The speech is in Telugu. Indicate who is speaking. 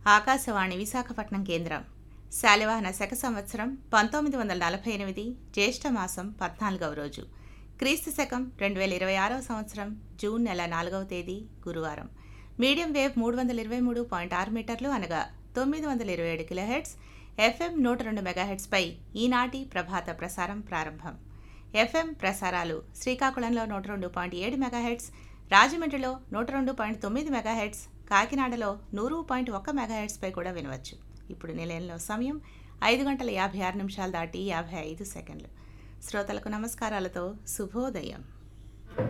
Speaker 1: ఆకాశవాణి విశాఖపట్నం కేంద్రం శాలివాహన శక సంవత్సరం పంతొమ్మిది వందల నలభై ఎనిమిది జ్యేష్ఠ మాసం పద్నాలుగవ రోజు క్రీస్తు శకం రెండు వేల ఇరవై ఆరవ సంవత్సరం జూన్ నెల నాలుగవ తేదీ గురువారం మీడియం వేవ్ మూడు వందల ఇరవై మూడు పాయింట్ ఆరు మీటర్లు అనగా తొమ్మిది వందల ఇరవై ఏడు కిలోహెడ్స్ ఎఫ్ఎం నూట రెండు మెగాహెడ్స్పై ఈనాటి ప్రభాత ప్రసారం ప్రారంభం ఎఫ్ఎం ప్రసారాలు శ్రీకాకుళంలో నూట రెండు పాయింట్ ఏడు మెగాహెడ్స్ రాజమండ్రిలో నూట రెండు పాయింట్ తొమ్మిది మెగాహెడ్స్ కాకినాడలో నూరు పాయింట్ ఒక్క మెగాహెడ్స్పై కూడా వినవచ్చు ఇప్పుడు నిలయంలో సమయం ఐదు గంటల యాభై ఆరు నిమిషాలు దాటి యాభై ఐదు సెకండ్లు శ్రోతలకు నమస్కారాలతో శుభోదయం